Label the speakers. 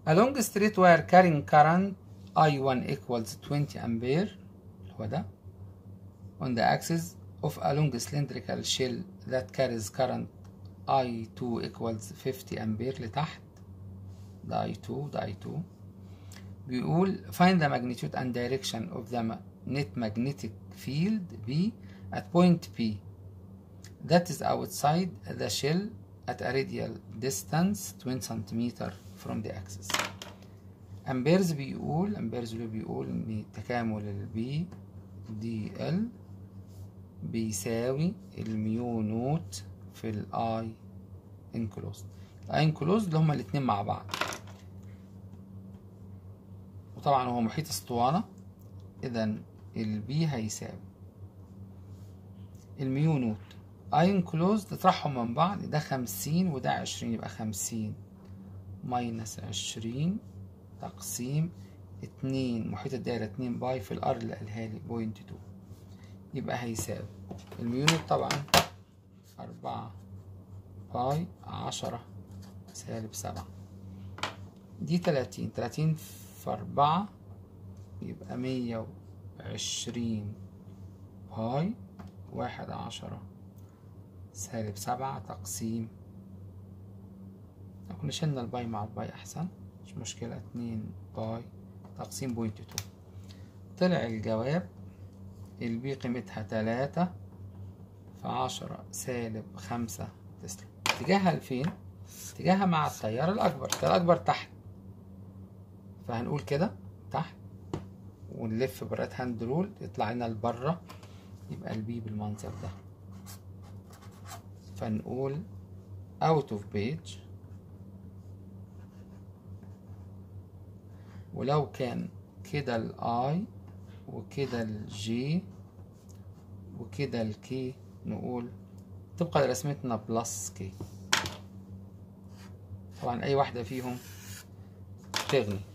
Speaker 1: A long straight wire carrying current I1 equals 20 ampere هو ده on the axis of a long cylindrical shell that carries current I2 equals 50 ampere لتحت ده I2 ده I2 بيقول find the magnitude and direction of the net magnetic field B at point P that is outside the shell at a radial distance 20 cm from the axis امبيرز بيقول امبيرز اللي بيقول ان تكامل البي دي ال بيساوي الميو نوت في الاي انكلوزد الاي انكلوزد اللي هما الاتنين مع بعض وطبعا هو محيط اسطوانة اذا البي هيساوي الميو نوت اي انكلوزد تطرحهم من بعض ده خمسين وده عشرين يبقى خمسين ماينس عشرين تقسيم اتنين محيط الدايرة اتنين باي في الار اللي قالها لي بوينت تو يبقى هيساوي الميونت طبعا أربعة باي عشرة سالب سبعة دي تلاتين تلاتين في أربعة يبقى مية وعشرين باي واحد عشرة سالب سبعة تقسيم لو كنا شلنا الباي مع الباي أحسن مش مشكلة اتنين باي تقسيم بوينت تو طلع الجواب البي قيمتها تلاتة في عشرة سالب خمسة تسلا اتجاهها لفين؟ اتجاهها مع التيار الأكبر التيار الأكبر تحت فهنقول كده تحت ونلف بالرايت هاند رول يطلع لنا لبره يبقى البي بالمنظر ده فنقول out of page ولو كان كده الاي وكده الجي وكده الكي نقول طبقا لرسمتنا بلس كي طبعا اي واحدة فيهم تغني